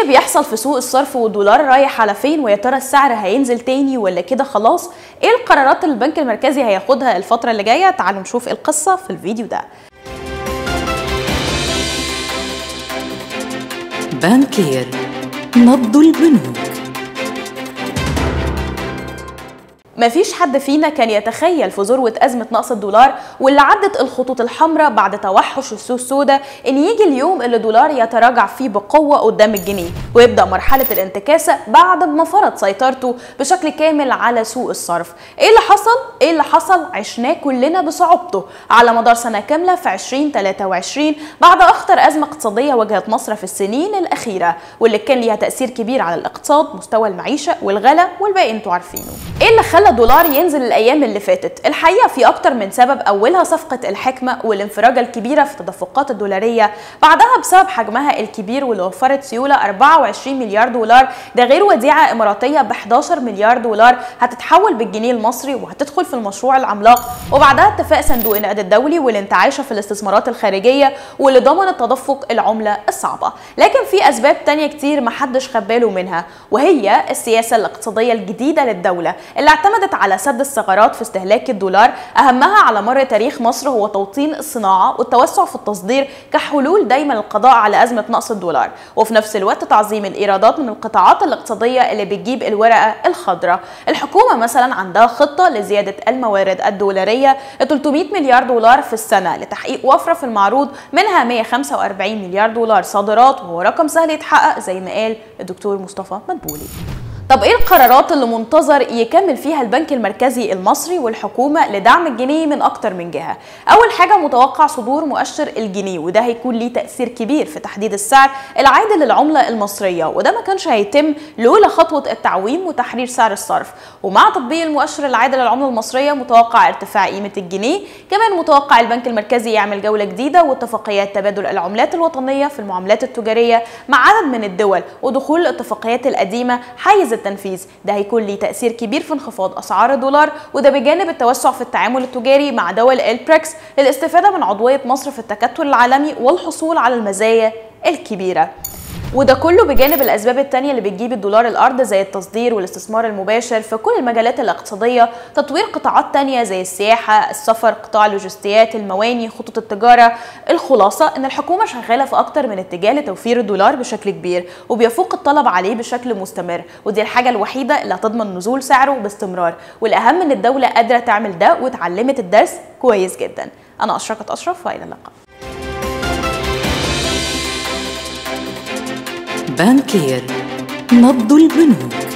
بيحصل في سوق الصرف والدولار رايح على فين ويا ترى السعر هينزل تاني ولا كده خلاص ايه القرارات اللي البنك المركزي هياخدها الفتره اللي جايه تعالوا نشوف القصه في الفيديو ده بانكير نبض البنوك مفيش حد فينا كان يتخيل في ذروة أزمة نقص الدولار واللي عدت الخطوط الحمراء بعد توحش السوق السوداء إن يجي اليوم اللي الدولار يتراجع فيه بقوة قدام الجنيه ويبدأ مرحلة الانتكاسة بعد ما فرض سيطرته بشكل كامل على سوق الصرف. إيه اللي حصل؟ إيه اللي حصل؟ عشناه كلنا بصعوبته على مدار سنة كاملة في 2023 بعد أخطر أزمة اقتصادية واجهت مصر في السنين الأخيرة واللي كان ليها تأثير كبير على الاقتصاد، مستوى المعيشة والغلا والباقي أنتوا عارفينه. إيه اللي خلى الدولار ينزل الايام اللي فاتت الحقيقه في اكتر من سبب اولها صفقه الحكمه والانفراجه الكبيره في التدفقات الدولاريه بعدها بسبب حجمها الكبير واللي وفرت سيوله 24 مليار دولار ده غير وديعه اماراتيه ب 11 مليار دولار هتتحول بالجنيه المصري وهتدخل في المشروع العملاق وبعدها اتفاق صندوق النقد الدولي والانتعاشه في الاستثمارات الخارجيه واللي ضمن تدفق العمله الصعبه لكن في اسباب تانية كتير محدش خد باله منها وهي السياسه الاقتصاديه الجديده للدوله اللي اعتمدت على سد الثغرات في استهلاك الدولار أهمها على مر تاريخ مصر هو توطين الصناعة والتوسع في التصدير كحلول دايما للقضاء على أزمة نقص الدولار وفي نفس الوقت تعظيم الإيرادات من القطاعات الاقتصادية اللي بتجيب الورقة الخضراء الحكومة مثلا عندها خطة لزيادة الموارد الدولارية ل 300 مليار دولار في السنة لتحقيق وفرة في المعروض منها 145 مليار دولار صادرات وهو رقم سهل يتحقق زي ما قال الدكتور مصطفى مدبولي طب ايه القرارات اللي منتظر يكمل فيها البنك المركزي المصري والحكومه لدعم الجنيه من اكتر من جهه اول حاجه متوقع صدور مؤشر الجنيه وده هيكون ليه تاثير كبير في تحديد السعر العادل للعمله المصريه وده ما كانش هيتم لولا خطوه التعويم وتحرير سعر الصرف ومع تطبيق المؤشر العادل للعمله المصريه متوقع ارتفاع قيمه الجنيه كمان متوقع البنك المركزي يعمل جوله جديده واتفاقيات تبادل العملات الوطنيه في المعاملات التجاريه مع عدد من الدول ودخول الاتفاقيات القديمه حيز التنفيذ ده هيكون ليه تأثير كبير في انخفاض أسعار الدولار وده بجانب التوسع في التعامل التجاري مع دول البريكس للاستفادة من عضوية مصر في التكتل العالمي والحصول على المزايا الكبيرة وده كله بجانب الاسباب التانية اللي بتجيب الدولار الارض زي التصدير والاستثمار المباشر في كل المجالات الاقتصادية تطوير قطاعات تانية زي السياحة السفر قطاع اللوجستيات المواني خطوط التجارة الخلاصة ان الحكومة شغالة في اكتر من اتجاه لتوفير الدولار بشكل كبير وبيفوق الطلب عليه بشكل مستمر ودي الحاجة الوحيدة اللي هتضمن نزول سعره باستمرار والاهم ان الدولة قادرة تعمل ده واتعلمت الدرس كويس جدا انا اشرقت اشرف والى اللقاء بانكير نبض البنوك